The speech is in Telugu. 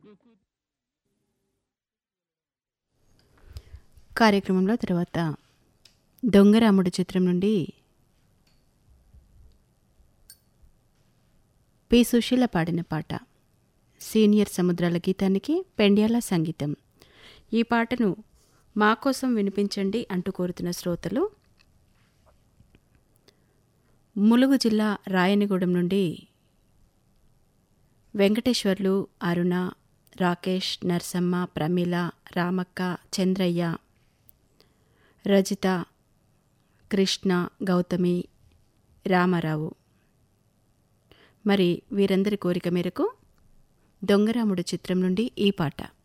కార్యక్రమంలో తర్వాత దొంగరాముడు చిత్రం నుండి పి సుశీల పాడిన పాట సీనియర్ సముద్రాల గీతానికి పెండ్యాల సంగీతం ఈ పాటను మా కోసం వినిపించండి అంటూ కోరుతున్న శ్రోతలు ములుగు జిల్లా రాయనిగూడెం నుండి వెంకటేశ్వర్లు అరుణ రాకేష్ నర్సమ్మ ప్రమీల రామక్క చంద్రయ్య రజిత కృష్ణ గౌతమి రామారావు మరి వీరందరి కోరిక మేరకు దొంగరాముడు చిత్రం నుండి ఈ పాట